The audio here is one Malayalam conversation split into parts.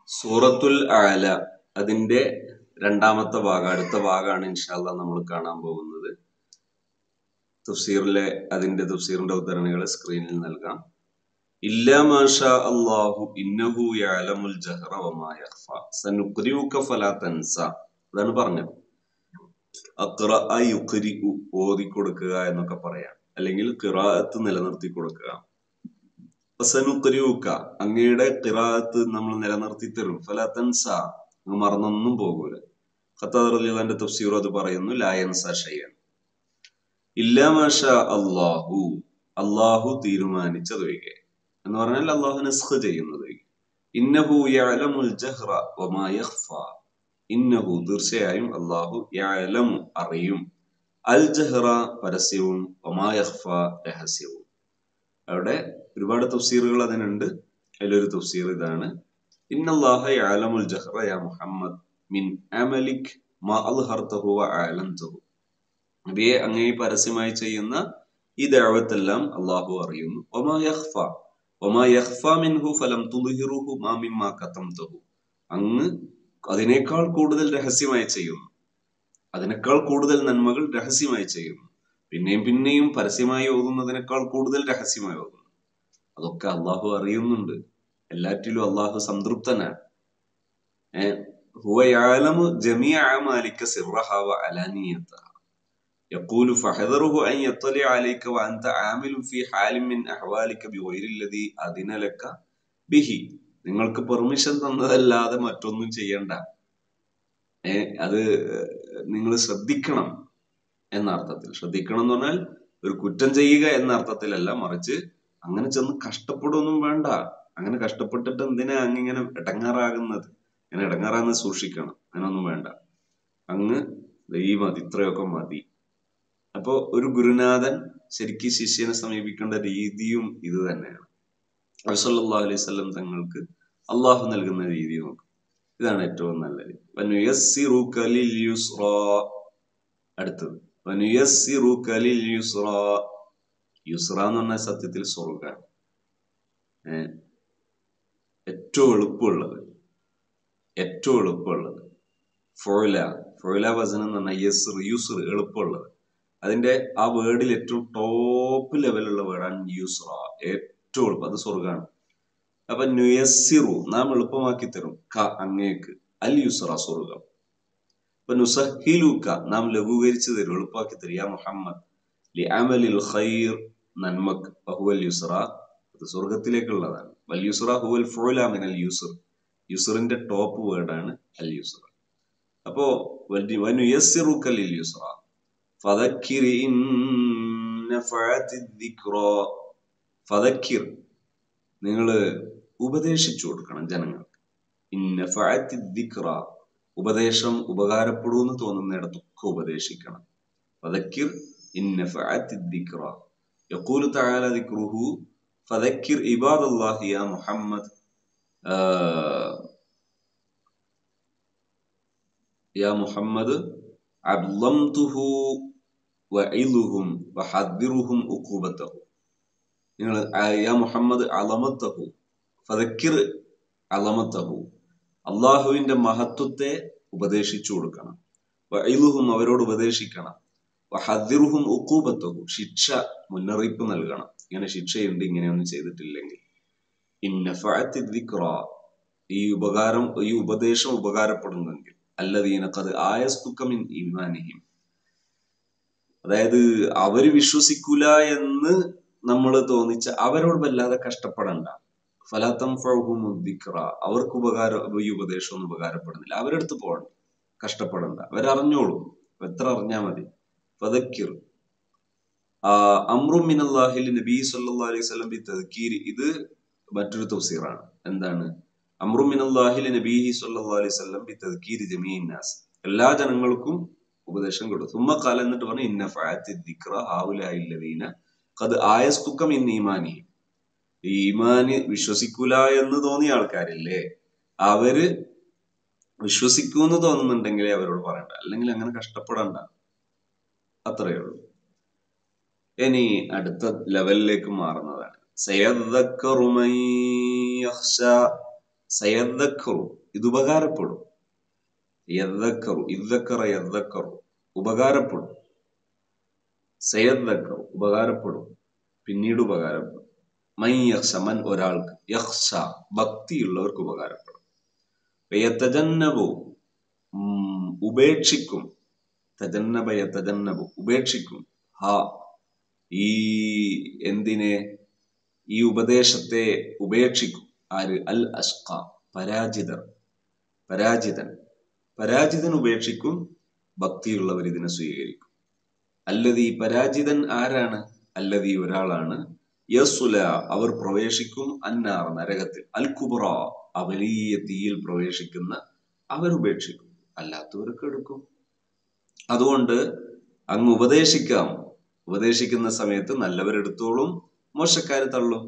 സൂറത്തുൽ അല അതിന്റെ രണ്ടാമത്തെ ഭാഗം അടുത്ത ഭാഗമാണ് ഇൻഷാല്ല നമ്മൾ കാണാൻ പോകുന്നത് തഫ്സീറിലെ അതിന്റെ തഫ്സീറിന്റെ ഉദ്ധരണികൾ സ്ക്രീനിൽ നൽകാം ഇല്ലാ മാഷാ അല്ലാഹു ഇന്നഹു യഅലമുൽ ജഹ്റ വമാ യഖ്ഫ സനുഖ്രിഉക ഫലാ തൻസ അതാണ് പറഞ്ഞത് അഖ്റഅ യുഖ്രിഉ ഓതി കൊടുക്കുക എന്നൊക്കെ പറയാം അല്ലെങ്കിൽ ഖിറാഅത്ത് നിലനിർത്തി കൊടുക്കുക സനുഖ്രിഉക അങ്ങയുടെ ഖിറാഅത്ത് നമ്മൾ നിലനിർത്തി തരും ഫലാ തൻസ അങ്ങ് മറന്നൊന്നും പോകൂല ഖത്താദ് റളിയല്ലാഹുവിന്റെ തഫ്സീർ അത് പറയുന്നു ലാ യൻസ ഷൈഅൻ ഇല്ലാ മാഷാ അല്ലാഹു അല്ലാഹു തീരുമാനിച്ചതൊഴികെ എന്ന് പറഞ്ഞാൽ അള്ളാഹു നസ്ഖ് ചെയ്യുന്നത് ഇന്നഹു യഅലമുൽ ജഹ്റ വമാ യഖ്ഫ ഇന്നഹു തീർച്ചയായും അള്ളാഹു യഅലമു അറിയും അൽ ജഹ്റ പരസ്യവും വമാ യഖ്ഫ രഹസ്യവും അവിടെ ഒരുപാട് തഫ്സീറുകൾ അതിനുണ്ട് അതിലൊരു തഫ്സീർ ഇതാണ് ഇന്നല്ലാഹ യഅലമുൽ ജഹ്റ യാ മുഹമ്മദ് മിൻ അമലിക് മാ അൽഹർതഹു വ അഅലംതഹു നബിയെ അങ്ങേ പരസ്യമായി ചെയ്യുന്ന ഈ ദഅവത്തെല്ലാം അള്ളാഹു അറിയുന്നു വമാ യഖ്ഫ വമാ യഖ്ഫ മിൻഹു ഫലം തുദ്ഹിറുഹു മാ മിമ്മാ കതംതഹു അങ്ങ് അതിനേക്കാൾ കൂടുതൽ രഹസ്യമായി ചെയ്യുന്നു അതിനേക്കാൾ കൂടുതൽ നന്മകൾ രഹസ്യമായി ചെയ്യുന്നു പിന്നെയും പിന്നെയും പരസ്യമായി ഓതുന്നതിനേക്കാൾ കൂടുതൽ രഹസ്യമായി ഓതുന്നു അതൊക്കെ അള്ളാഹു അറിയുന്നുണ്ട് എല്ലാറ്റിലും അള്ളാഹു സംതൃപ്തനാണ് ഏഹ് ഹുവ യഅലമു ജമീഅ അമാലിക സിർറഹ വ അലാനിയതഹ يقول فحذره أن يطلع عليك وأنت عامل في حال من أحوالك بغير الذي أذن لك به നിങ്ങൾക്ക് പെർമിഷൻ തന്നതല്ലാതെ മറ്റൊന്നും ചെയ്യണ്ട ഏ അത് നിങ്ങൾ ശ്രദ്ധിക്കണം എന്ന അർത്ഥത്തിൽ ശ്രദ്ധിക്കണം എന്ന് പറഞ്ഞാൽ ഒരു കുറ്റം ചെയ്യുക എന്ന അർത്ഥത്തിലല്ല മറിച്ച് അങ്ങനെ ചെന്ന് കഷ്ടപ്പെടുകയൊന്നും വേണ്ട അങ്ങനെ കഷ്ടപ്പെട്ടിട്ട് എന്തിനാ അങ്ങിങ്ങനെ ഇടങ്ങാറാകുന്നത് അങ്ങനെ ഇടങ്ങാറാകുന്നത് സൂക്ഷിക്കണം അങ്ങനൊന്നും വേണ്ട അങ്ങ് ഈ മതി ഇത്രയൊക്കെ മതി അപ്പോ ഒരു ഗുരുനാഥൻ ശരിക്കും ശിഷ്യനെ സമീപിക്കേണ്ട രീതിയും ഇത് തന്നെയാണ് അബ്സല്ലാ അലൈഹി സ്വലം തങ്ങൾക്ക് അള്ളാഹു നൽകുന്ന രീതി നോക്കും ഇതാണ് ഏറ്റവും നല്ലത് അടുത്തത് യുസ്ര എന്ന് പറഞ്ഞാൽ സത്യത്തിൽ സ്വർഗാണ് ഏറ്റവും എളുപ്പമുള്ളത് ഏറ്റവും എളുപ്പമുള്ളത് ഫൊല ഫൊല വചനം എന്ന് പറഞ്ഞാൽ യസ്ർ യുസ്ർ എളുപ്പമുള്ളത് അതിന്റെ ആ വേർഡിൽ ഏറ്റവും ടോപ്പ് ലെവലുള്ള വേർഡാണ് യുസ്ര ഏറ്റവും എളുപ്പം അത് സ്വർഗാണ് അപ്പൊ നുയസ്സിറു നാം എളുപ്പമാക്കി തരും ക അങ്ങേക്ക് അൽ യുസ്ര സ്വർഗം അപ്പൊ നുസഹിലൂക്ക നാം ലഘൂകരിച്ചു തരും എളുപ്പമാക്കി തരും യാ മുഹമ്മദ് ലി അമലിൽ ഖൈർ നന്മക്ക് ബഹുവൽ യുസ്ര അത് സ്വർഗത്തിലേക്കുള്ളതാണ് വൽ യുസ്ര ഹുവൽ ഫുല മിനൽ യുസ്ർ യുസ്റിന്റെ ടോപ്പ് വേർഡാണ് അൽ യുസ്ര അപ്പോ വനുയസ്സിറുക ലിൽ യുസ്ര ഫദക്കിർ ഇൻ നഫഅത്തി ദിക്റ ഫദക്കിർ നിങ്ങൾ ഉപദേശിച്ചു കൊടുക്കണം ജനങ്ങൾക്ക് ഇൻ നഫഅത്തി ദിക്റ ഉപദേശം ഉപകാരപ്പെടുമെന്ന് തോന്നുന്നിടത്തൊക്കെ ഉപദേശിക്കണം ഫദക്കിർ ഇൻ നഫഅത്തി ദിക്റ يقول تعالى ذكره فذكر عباد الله يا محمد آه يا محمد علمته വഇലുഹും വഹദ്ദിറുഹും ഉഖൂബത്തഹു നിങ്ങൾ യാ മുഹമ്മദ് അലമത്തഹു ഫദക്കിർ അലമത്തഹു അള്ളാഹുവിന്റെ മഹത്വത്തെ ഉപദേശിച്ചു കൊടുക്കണം വഇലുഹും അവരോട് ഉപദേശിക്കണം വഹദ്ദിറുഹും ഉഖൂബത്തഹു ശിക്ഷ മുന്നറിയിപ്പ് നൽകണം ഇങ്ങനെ ശിക്ഷയുണ്ട് ഇങ്ങനെയൊന്നും ചെയ്തിട്ടില്ലെങ്കിൽ ഇന്നഫഅത്തി ദിക്റ ഈ ഉപകാരം ഈ ഉപദേശം ഉപകാരപ്പെടുന്നെങ്കിൽ അല്ലദീന ഖദ് ആയസ്തുക മിൻ ഈമാനിഹിം അതായത് അവര് വിശ്വസിക്കൂല എന്ന് നമ്മൾ തോന്നിച്ച അവരോട് വല്ലാതെ കഷ്ടപ്പെടണ്ട ഫലാത്തം ഫൗഹുദിക്ര അവർക്ക് ഉപകാരം ഈ ഉപദേശം ഒന്നും ഉപകാരപ്പെടുന്നില്ല അവരെടുത്ത് പോകണ്ട കഷ്ടപ്പെടണ്ട അവരറിഞ്ഞോളൂ എത്ര അറിഞ്ഞാ മതി ഫതക്കിർ അമ്രു മിനല്ലാഹിൽ നബി സല്ലാ അലൈഹി സ്വലം ബി തദ്ക്കീർ ഇത് മറ്റൊരു തഫ്സീറാണ് എന്താണ് അമ്രു മിനല്ലാഹിൽ നബീഹി സല്ലാ അലൈഹി സ്വലം ബി തദ്ക്കീർ ജമീൻ നാസ് എല്ലാ ജനങ്ങൾക്കും ഉപദേശം കൊടുത്തു ഉമ്മ കാല എന്നിട്ട് പറഞ്ഞു ഇന്ന ഫഅത്തി ദിക്റ ഹാവുലൈല്ലദീന ഖദ് ആയസ്തുക്ക മിൻ ഈമാനി ഈമാനി വിശ്വസിക്കൂല എന്ന് തോന്നിയ ആൾക്കാരില്ലേ അവര് വിശ്വസിക്കൂന്ന് തോന്നുന്നുണ്ടെങ്കിലേ അവരോട് പറയണ്ട അല്ലെങ്കിൽ അങ്ങനെ കഷ്ടപ്പെടണ്ട അത്രയേ ഉള്ളൂ ഇനി അടുത്ത ലെവലിലേക്ക് മാറുന്നതാണ് സയദ്ദക്കറു മൻ യഖ്ശ സയദ്ദക്കറു ഇത് ഉപകാരപ്പെടും യദ്ദക്കറു ഇദ്ദക്കറ യദ്ദക്കറു ഉപകാരപ്പെടും സയദ്ദക്കറു ഉപകാരപ്പെടും പിന്നീട് ഉപകാരപ്പെടും മൈ യഹ്ഷ മൻ ഒരാൾക്ക് യഹ്ഷ ഭക്തിയുള്ളവർക്ക് ഉപകാരപ്പെടും യത്തജന്നബു ഉം, ഉപേക്ഷിക്കും തജന്നബയ തജന്നബു ഉപേക്ഷിക്കും ഹ ഈ എന്തിനെ ഈ ഉപദേശത്തെ ഉപേക്ഷിക്കും ആര് അൽ അഷ്ക പരാജിതർ പരാജിതൻ പരാജിതൻ ഉപേക്ഷിക്കും ഭക്തിയുള്ളവർ ഇതിനെ സ്വീകരിക്കും അല്ലതി പരാജിതൻ ആരാണ് അല്ലതി ഒരാളാണ് യസുല അവർ പ്രവേശിക്കും അന്നാർ നരകത്തിൽ അൽ കുബ്ര ആ വലിയ തീയിൽ പ്രവേശിക്കുന്ന അവരുപേക്ഷിക്കും അല്ലാത്തവർക്ക് എടുക്കും അതുകൊണ്ട് അങ്ങ് ഉപദേശിക്കാം ഉപദേശിക്കുന്ന സമയത്ത് നല്ലവരെടുത്തോളും മോശക്കാര് തള്ളും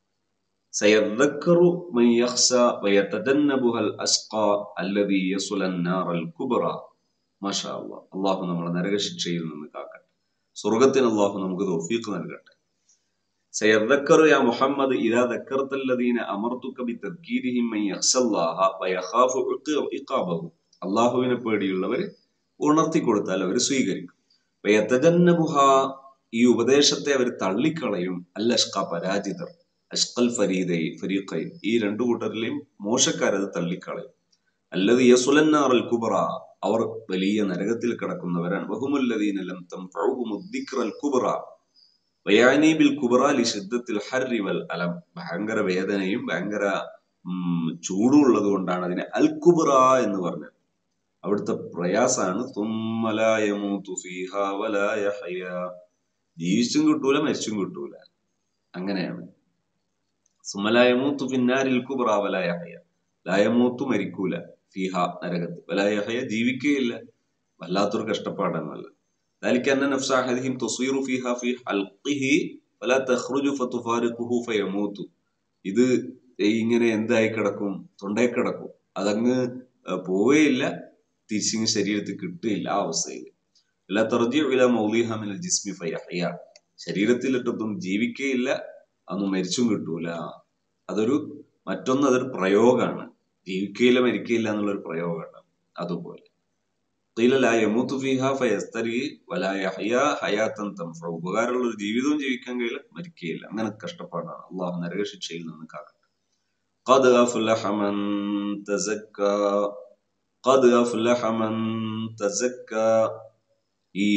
സയദ്ദക്കറു മൻ യഖ്ശ വയതജന്നബുഹൽ അസ്ഖാ അല്ലദീ യസ്ല النار الكبرى മാഷാ അല്ലാഹ് അല്ലാഹു നമ്മളെ നരകശിക്ഷയിൽ നിന്ന് കാക്കട്ടെ സ്വർഗത്തിന് അല്ലാഹു നമുക്ക് തൗഫീഖ് നൽകട്ടെ സയദ്ദക്കറു യാ മുഹമ്മദ് ഇദാ ദക്കർത الذين അമർതുക ബിതദ്കീരിഹിം മൻ യഖ്ശ അല്ലാഹ വയഖാഫു ഇഖാബഹു അല്ലാഹുവിനെ പേടിയുള്ളവർ ഉണർത്തി കൊടുത്താൽ അവർ സ്വീകരിക്കും വയതജന്നബുഹ ഈ ഉപദേശത്തെ അവർ തള്ളിക്കളയും അൽ അഷ്ക പരാജിതർ അഷ്കൽ ഫരീദൈ ഫരീഖൈൻ ഈ രണ്ടു കൂട്ടരിലെയും മോശക്കാരത് തള്ളിക്കളയും അല്ലത് യസുലന്നാർ അൽ കുബറ അവർ വലിയ നരകത്തിൽ കിടക്കുന്നവരാണ് ബഹുമുല്ലദീന ലം തംഫഉഹും الذിക്ർ അൽ കുബറ വയാനി ബിൽ കുബറ ലിശിദ്ദത്തിൽ ഹർരി വൽ അലം ഭയങ്കര വേദനയും ഭയങ്കര ഉം, ചൂടും ഉള്ളത് കൊണ്ടാണ് അതിനെ അൽ കുബറ എന്ന് പറഞ്ഞത് അവിടുത്തെ പ്രയാസാണ് ثم لا يموت فيها ولا يحيا ജീവിച്ചും കിട്ടൂല മരിച്ചും കിട്ടൂല അങ്ങനെയാണ് സുമലായമൂത്തു പിന്നാരിൽ കുബ്ര വലായഹയ ലായമൂത്തു മരിക്കൂല ഫിഹ നരകത്ത് വലായഹയ ജീവിക്കുകയില്ല വല്ലാത്തൊരു കഷ്ടപ്പാടാണല്ല ذلك أن نفس أحدهم تصير فيها في حلقه ولا تخرج فتفارقه فيموت ഇത് ഇങ്ങനെ എന്തായി കിടക്കും തൊണ്ടയിൽ കിടക്കും അതങ്ങ് ഏഹ് പോവുകയില്ല തിരിച്ചിങ് ശരീരത്തിൽ കിട്ടുകയില്ല ആ അവസ്ഥയിൽ لا ترجع إلى موضعها من الجسم فيحيا ശരീരത്തിലിട്ടൊന്നും ജീവിക്കുകയില്ല അന്ന് മരിച്ചും കിട്ടൂല അതൊരു മറ്റൊന്ന് അതൊരു പ്രയോഗമാണ് ജീവിക്കുകയില്ല മരിക്കുകയില്ല എന്നുള്ളൊരു പ്രയോഗമാണ് അതുപോലെ قيل لا يموت فيها فيستري ولا يحيا حياة تنفع ഉപകാരമുള്ള ഒരു ജീവിതവും ജീവിക്കാൻ കഴിയില്ല മരിക്കുകയില്ല അങ്ങനെ കഷ്ടപ്പാടാണ് അള്ളാഹു നരകശിക്ഷയിൽ നിന്ന് കാക്കട്ടെ قد أفلح من تزكى قد أفلح من تزكى ഈ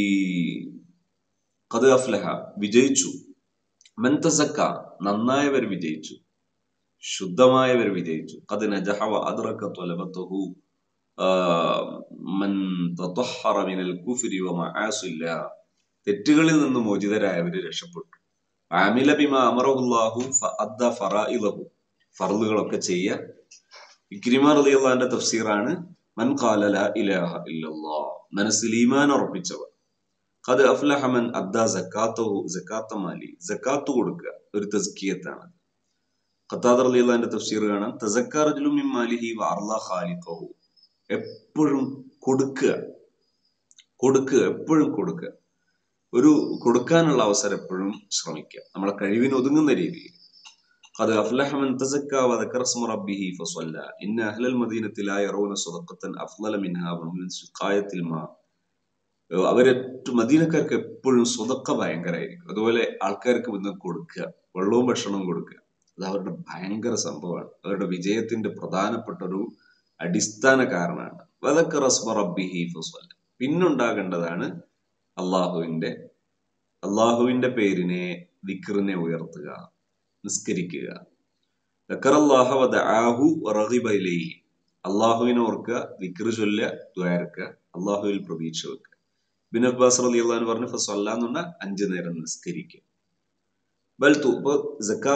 قد أفلح വിജയിച്ചു മൻ തസക്ക നന്നായവർ വിജയിച്ചു ശുദ്ധമായവർ വിജയിച്ചു قد نجح وأدرك طلبته آه، من تطهر من الكفر ومعاصي الله തെറ്റുകളിൽ നിന്ന് മോചിതരായവർ രക്ഷപ്പെട്ടു ആമില ബിമ അമറഹുല്ലാഹു ഫഅദ്ദ ഫറായിലഹു ഫർളുകളൊക്കെ ചെയ്യുക ഇക്രിമ റളിയല്ലാഹുവിന്റെ തഫ്സീറാണ് മൻ ഖാല ലാ ഇലാഹ ഇല്ലല്ലാഹ് മനസ്സിൽ ഈമാൻ ഉറപ്പിച്ചവർ ഖദ് അഫ്ലഹ മൻ അദ്ദാ സക്കാത്തഹു സക്കാത്ത മാലി സക്കാത്ത് കൊടുക്കുക ഒരു തസ്കിയത്താണ് ഖത്താദ് റളിയല്ലാഹുവിന്റെ തഫ്സീർ കാണാം തസക്ക റജുലു മിൻ മാലിഹി വഅർള ഖാലിഖഹു എപ്പോഴും കൊടുക്കുക കൊടുക്കുക എപ്പോഴും കൊടുക്കുക ഒരു കൊടുക്കാനുള്ള അവസരം എപ്പോഴും ശ്രമിക്കുക നമ്മളെ കഴിവിന് ഒതുങ്ങുന്ന രീതിയിൽ قد أفلح من تزكى وذكر اسم ربه فصلى إن أهل المدينة لا يرون صدقة أفضل منها ومن سقاية الماء അവരേറ്റവും മദീനക്കാർക്ക് എപ്പോഴും സ്വതക്ക ഭയങ്കരമായിരിക്കും അതുപോലെ ആൾക്കാർക്ക് ഇന്ന് കൊടുക്കുക വെള്ളവും ഭക്ഷണവും കൊടുക്കുക അത് അവരുടെ ഭയങ്കര സംഭവമാണ് അവരുടെ വിജയത്തിന്റെ പ്രധാനപ്പെട്ട ഒരു അടിസ്ഥാന കാരണമാണ് വദക്കർ അസ്മ റബ്ബിഹി ഫസ്വല്ല പിന്നുണ്ടാകേണ്ടതാണ് അള്ളാഹുവിന്റെ അള്ളാഹുവിന്റെ പേരിനെ ദിക്റിനെ ഉയർത്തുക നിസ്കരിക്കുക ദക്കറല്ലാഹ വദആഹു വറഗിബ ഇലൈഹി അള്ളാഹുവിനെ ഓർക്കുക ദിക്ർ ചൊല്ലുക ദ്വാരക്കുക അള്ളാഹുവിൽ പ്രതീക്ഷ വെക്കുക ബിൻ അബ്ബാസ് റളിയല്ലാഹു അൻഹു പറഞ്ഞു ഫസല്ല എന്ന് പറഞ്ഞാൽ അഞ്ചു നേരം നിസ്കരിക്കുക ബൽത്തു ഇപ്പൊ സക്കാ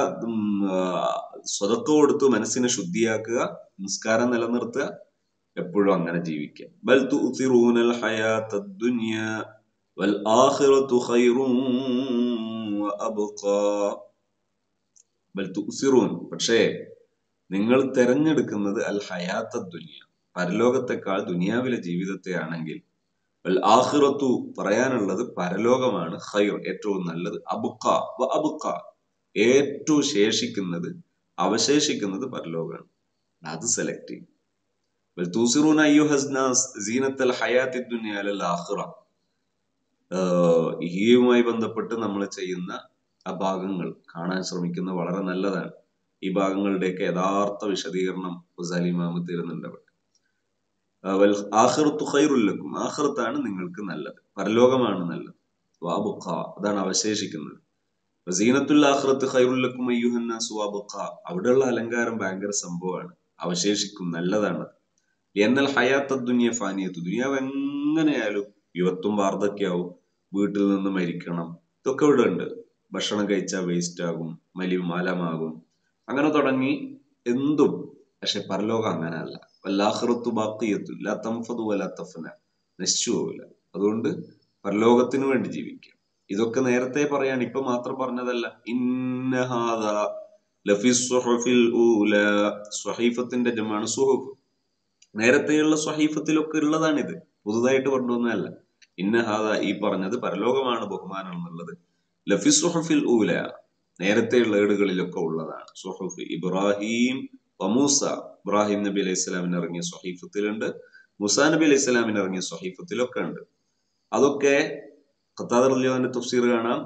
സ്വതക്ക കൊടുത്തു മനസ്സിനെ ശുദ്ധിയാക്കുക നിസ്കാരം നിലനിർത്തുക എപ്പോഴും അങ്ങനെ ജീവിക്കുക ബൽ തുസിറൂനൽ ഹയാത്തദ് ദുനിയ വൽ ആഖിറതു ഖൈറുൻ വഅബ്ഖാ ബൽ തുസിറൂൻ പക്ഷേ നിങ്ങൾ തെരഞ്ഞെടുക്കുന്നത് അൽ ഹയാത്തദ് ദുനിയ പരലോകത്തെക്കാൾ ദുനിയാവിലെ ജീവിതത്തെ ആണെങ്കിൽ വൽ ആഖിറത്തു പറയാനുള്ളത് പരലോകമാണ് ഖൈർ ഏറ്റവും നല്ലത് അബുക്ക വ അബുക്ക ഏറ്റവും ശേഷിക്കുന്നത് അവശേഷിക്കുന്നത് പരലോകമാണ് അത് സെലക്ട് ചെയ്യും ബൽ തൂസിറൂന അയ്യുഹസ് നാസ് സീനത്തൽ ഹയാത്തി ദുനിയ അലൽ ആഖിറ ആഹ് ഈയുമായി ബന്ധപ്പെട്ട് നമ്മൾ ചെയ്യുന്ന ആ ഭാഗങ്ങൾ കാണാൻ ശ്രമിക്കുന്നത് വളരെ നല്ലതാണ് ഈ ഭാഗങ്ങളുടെയൊക്കെ യഥാർത്ഥ വിശദീകരണം ഉസാലിമാമ് തരുന്നുണ്ട് അവിടെ ആഹ് വൽ ആഖിറത്തു ഖൈറുല്ലക്കും ആഖിറത്താണ് നിങ്ങൾക്ക് നല്ലത് പരലോകമാണ് നല്ലത് വാബുഖ അതാണ് അവശേഷിക്കുന്നത് സീനത്തുൽ ആഖിറത്ത് ഖൈറുല്ലക്കും അയ്യുഹന്നാസ് വാബുഖ അവിടെയുള്ള അലങ്കാരം ഭയങ്കര സംഭവമാണ് അവശേഷിക്കും നല്ലതാണ് എന്നൽ ഹയാത്ത ദുനിയ ഫാനിയത്ത് ദുനിയാവ് എങ്ങനെയായാലും യുവത്വം വാർദ്ധക്യാവും വീട്ടിൽ നിന്ന് മരിക്കണം ഇതൊക്കെ ഇവിടെ ഉണ്ട് ഭക്ഷണം കഴിച്ചാൽ വേസ്റ്റ് ആകും മലി മലമാകും അങ്ങനെ തുടങ്ങി എന്തും പക്ഷെ പരലോകം അങ്ങനെയല്ല വല്ലാഹൃത്തു ബാക്കിയത്തു ലാ തംഫതു വലാ തഫന നശിച്ചു പോവില്ല അതുകൊണ്ട് പരലോകത്തിന് വേണ്ടി ജീവിക്കാം ഇതൊക്കെ നേരത്തെ പറയാൻ ഇപ്പൊ മാത്രം പറഞ്ഞതല്ല ഇന്നഹാദ ലഫി സുഹഫിൽ ഊല സ്വഹീഫത്തിന്റെ ജമാണ് സുഹഫ് നേരത്തെയുള്ള സ്വഹീഫത്തിലൊക്കെ ഉള്ളതാണിത് പുതുതായിട്ട് കൊണ്ടുവന്നതല്ല ഇന്നഹാദ ഈ പറഞ്ഞത് പരലോകമാണ് ബഹുമാനം എന്നുള്ളത് ലഫി സുഹഫിൽ ഊല നേരത്തെയുള്ള ഏടുകളിലൊക്കെ ഉള്ളതാണ് സുഹഫ് ഇബ്രാഹിം വമൂസ ഇബ്രാഹിം നബി അലൈഹി സ്വലാമിന് ഇറങ്ങിയ സ്വഹീഫത്തിലുണ്ട് മുസാ നബി അലൈഹി സ്വലാമിന് ഇറങ്ങിയ സ്വഹീഫത്തിലൊക്കെ ഉണ്ട് അതൊക്കെ ഖത്താദർ അലിയുടെ തഫ്സീർ കാണാം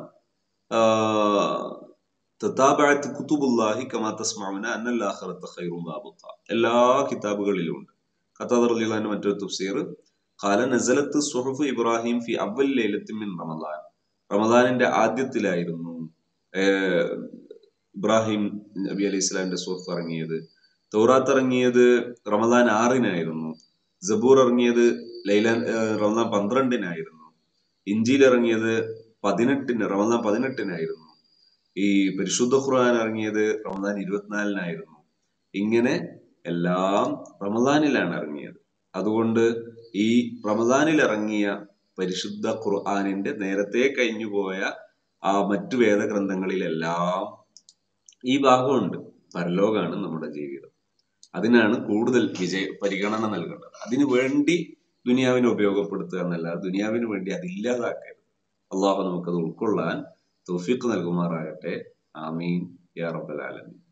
തത്താബഅത്ത് കുത്തുബുല്ലാഹി കമാ തസ്മഉന അന്നൽ ആഖിറത ഖൈറും വാബഖ എല്ലാ കിതാബുകളിലും ഉണ്ട് ഖത്താദർ അലിയുടെ മറ്റൊരു തഫ്സീർ ഖാല നസലത്ത് സുഹഫ് ഇബ്രാഹിം ഫി അവൽ ലൈലത്തിൻ മിൻ റമദാൻ റമദാനിന്റെ ആദ്യത്തിലായിരുന്നു ഏഹ്, ഇബ്രാഹിം നബി അലൈഹി സ്വലാമിന്റെ സുഹഫ് ഇറങ്ങിയത് തൗറാത്ത് ഇറങ്ങിയത് റമദാൻ ആറിനായിരുന്നു ജബൂർ ഇറങ്ങിയത് ലൈല ഏഹ്, റമദാൻ പന്ത്രണ്ടിനായിരുന്നു ഇഞ്ചിയിൽ ഇറങ്ങിയത് പതിനെട്ടിന് റമദാൻ പതിനെട്ടിനായിരുന്നു ഈ പരിശുദ്ധ ഖുർആൻ ഇറങ്ങിയത് റമദാൻ ഇരുപത്തിനാലിനായിരുന്നു ഇങ്ങനെ എല്ലാം റമദാനിലാണ് ഇറങ്ങിയത് അതുകൊണ്ട് ഈ റമദാനിൽ ഇറങ്ങിയ പരിശുദ്ധ ഖുർആനിന്റെ നേരത്തെ കഴിഞ്ഞുപോയ ആ മറ്റു വേദഗ്രന്ഥങ്ങളിലെല്ലാം ഈ ഭാഗമുണ്ട് പരലോകാണ് നമ്മുടെ ജീവിതം അതിനാണ് കൂടുതൽ വിജയ പരിഗണന നൽകേണ്ടത് അതിനു വേണ്ടി ദുനിയാവിനെ ഉപയോഗപ്പെടുത്തുക എന്നല്ലാതെ ദുനിയാവിന് വേണ്ടി അത് ഇല്ലാതാക്കരുത് അള്ളാഹു നമുക്കത് ഉൾക്കൊള്ളാൻ തൗഫീഖ് നൽകുമാറാകട്ടെ ആമീൻ യാ റബ്ബൽ ആലമീൻ